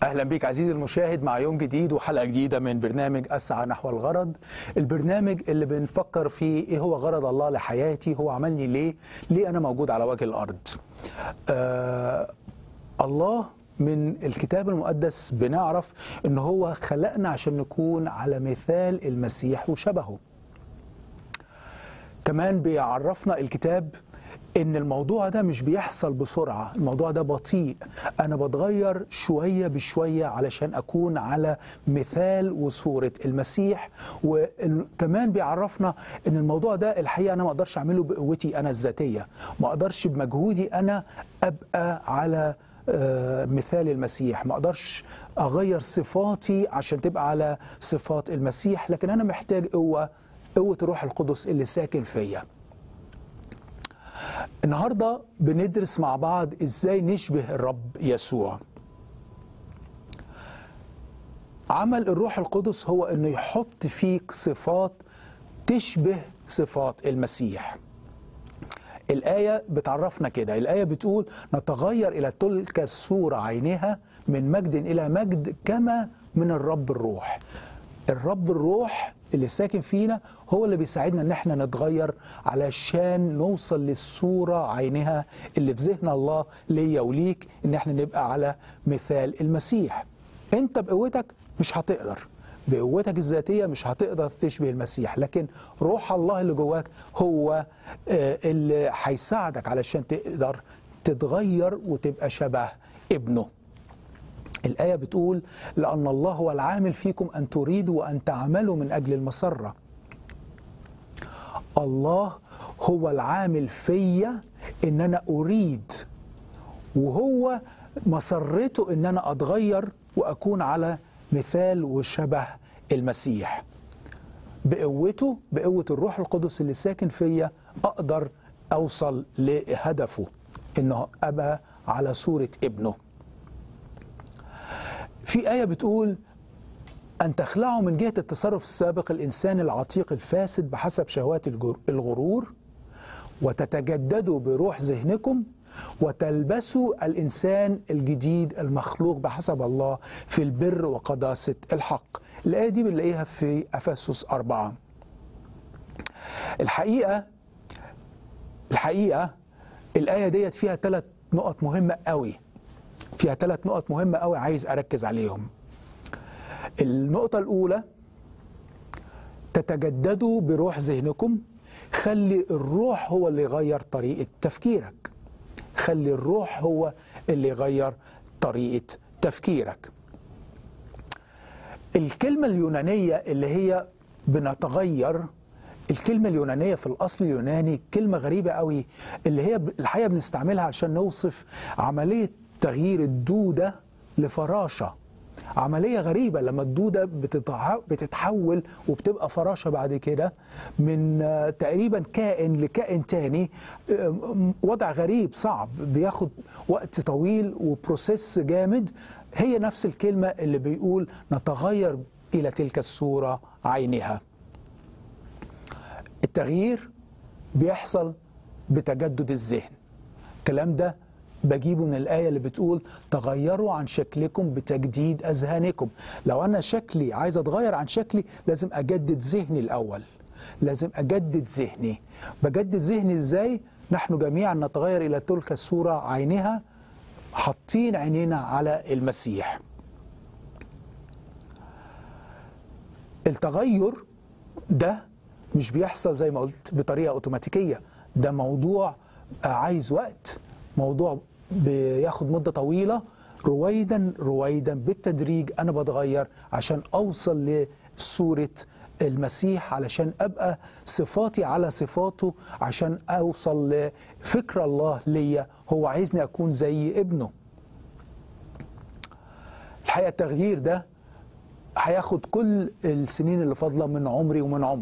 اهلا بك عزيزي المشاهد مع يوم جديد وحلقه جديده من برنامج اسعى نحو الغرض البرنامج اللي بنفكر فيه ايه هو غرض الله لحياتي هو عملني ليه ليه انا موجود على وجه الارض آه الله من الكتاب المقدس بنعرف ان هو خلقنا عشان نكون على مثال المسيح وشبهه كمان بيعرفنا الكتاب ان الموضوع ده مش بيحصل بسرعه الموضوع ده بطيء انا بتغير شويه بشويه علشان اكون على مثال وصوره المسيح وكمان بيعرفنا ان الموضوع ده الحقيقه انا ما اقدرش اعمله بقوتي انا الذاتيه ما اقدرش بمجهودي انا ابقى على مثال المسيح ما اقدرش اغير صفاتي عشان تبقى على صفات المسيح لكن انا محتاج قوه قوه الروح القدس اللي ساكن فيا النهارده بندرس مع بعض ازاي نشبه الرب يسوع عمل الروح القدس هو انه يحط فيك صفات تشبه صفات المسيح الآية بتعرفنا كده الآية بتقول نتغير إلى تلك الصورة عينها من مجد إلى مجد كما من الرب الروح الرب الروح اللي ساكن فينا هو اللي بيساعدنا ان احنا نتغير علشان نوصل للصورة عينها اللي في ذهن الله ليا وليك ان احنا نبقى على مثال المسيح انت بقوتك مش هتقدر بقوتك الذاتيه مش هتقدر تشبه المسيح لكن روح الله اللي جواك هو اللي هيساعدك علشان تقدر تتغير وتبقى شبه ابنه الآية بتقول لأن الله هو العامل فيكم أن تريدوا وأن تعملوا من أجل المسرة الله هو العامل فيا إن أنا أريد وهو مسرته إن أنا أتغير وأكون على مثال وشبه المسيح بقوته بقوة الروح القدس اللي ساكن فيا أقدر أوصل لهدفه إنه أبقى على صورة ابنه في آية بتقول أن تخلعوا من جهة التصرف السابق الإنسان العتيق الفاسد بحسب شهوات الغرور وتتجددوا بروح ذهنكم وتلبسوا الإنسان الجديد المخلوق بحسب الله في البر وقداسة الحق الآية دي بنلاقيها في أفسس أربعة الحقيقة الحقيقة الآية ديت فيها ثلاث نقط مهمة قوي فيها ثلاث نقط مهمة قوي عايز أركز عليهم النقطة الأولى تتجددوا بروح ذهنكم خلي الروح هو اللي يغير طريقة تفكيرك خلي الروح هو اللي يغير طريقة تفكيرك الكلمة اليونانية اللي هي بنتغير الكلمة اليونانية في الأصل اليوناني كلمة غريبة قوي اللي هي الحقيقة بنستعملها عشان نوصف عملية تغيير الدودة لفراشة عملية غريبة لما الدودة بتتحول وبتبقى فراشة بعد كده من تقريبا كائن لكائن تاني وضع غريب صعب بياخد وقت طويل وبروسيس جامد هي نفس الكلمة اللي بيقول نتغير إلى تلك الصورة عينها التغيير بيحصل بتجدد الذهن الكلام ده بجيبه من الآية اللي بتقول تغيروا عن شكلكم بتجديد أذهانكم لو أنا شكلي عايز أتغير عن شكلي لازم أجدد ذهني الأول لازم أجدد ذهني بجدد ذهني إزاي؟ نحن جميعا نتغير إلى تلك الصورة عينها حاطين عينينا على المسيح التغير ده مش بيحصل زي ما قلت بطريقة أوتوماتيكية ده موضوع عايز وقت موضوع بياخد مدة طويلة رويدا رويدا بالتدريج أنا بتغير عشان أوصل لصورة المسيح علشان أبقى صفاتي على صفاته عشان أوصل لفكر الله ليا هو عايزني أكون زي ابنه الحقيقة التغيير ده هياخد كل السنين اللي فاضلة من عمري ومن عمري